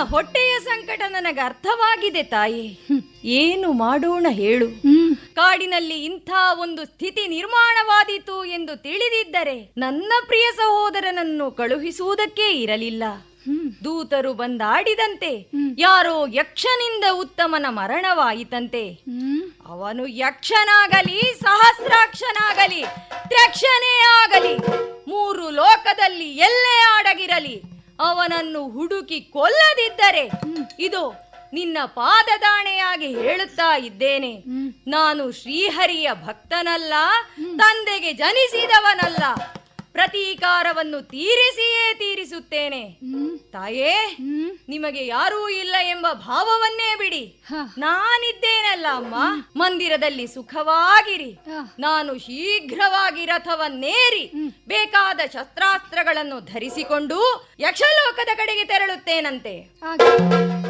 ಹೊಟ್ಟೆಯ ಸಂಕಟ ನನಗೆ ಅರ್ಥವಾಗಿದೆ ತಾಯಿ ಏನು ಮಾಡೋಣ ಹೇಳು ಹ್ಮ್ ಕಾಡಿನಲ್ಲಿ ಇಂಥ ಒಂದು ಸ್ಥಿತಿ ನಿರ್ಮಾಣವಾದೀತು ಎಂದು ತಿಳಿದಿದ್ದರೆ ನನ್ನ ಪ್ರಿಯ ಸಹೋದರನನ್ನು ಕಳುಹಿಸುವುದಕ್ಕೇ ಇರಲಿಲ್ಲ ಹ್ಮ್ ದೂತರು ಬಂದಾಡಿದಂತೆ ಯಾರೋ ಯಕ್ಷನಿಂದ ಉತ್ತಮನ ಮರಣವಾಯಿತಂತೆ ಹ್ಮ್ ಅವನು ಯಕ್ಷನಾಗಲಿ ಸಹಸ್ರಾಕ್ಷನಾಗಲಿ ತ್ಯಕ್ಷನೇ ಆಗಲಿ ಮೂರು ಲೋಕದಲ್ಲಿ ಎಲ್ಲೇ ಆಡಗಿರಲಿ ಅವನನ್ನು ಹುಡುಕಿ ಕೊಲ್ಲದಿದ್ದರೆ ಇದು ನಿನ್ನ ಪಾದದಾಣೆಯಾಗಿ ಹೇಳುತ್ತಾ ಇದ್ದೇನೆ ನಾನು ಶ್ರೀಹರಿಯ ಭಕ್ತನಲ್ಲ ತಂದೆಗೆ ಜನಿಸಿದವನಲ್ಲ ಪ್ರತೀಕಾರವನ್ನು ತೀರಿಸಿಯೇ ತೀರಿಸುತ್ತೇನೆ ಹ್ಮ್ ತಾಯೇ ಹ್ಮ್ ನಿಮಗೆ ಯಾರೂ ಇಲ್ಲ ಎಂಬ ಭಾವವನ್ನೇ ಬಿಡಿ ಹ. ನಾನಿದ್ದೇನಲ್ಲ ಅಮ್ಮ ಮಂದಿರದಲ್ಲಿ ಸುಖವಾಗಿರಿ ಹ. ನಾನು ಶೀಘ್ರವಾಗಿ ರಥವನ್ನೇರಿ ಬೇಕಾದ ಶಸ್ತ್ರಾಸ್ತ್ರಗಳನ್ನು ಧರಿಸಿಕೊಂಡು ಯಕ್ಷಲೋಕದ ಕಡೆಗೆ ತೆರಳುತ್ತೇನಂತೆ ಹಾಗೆ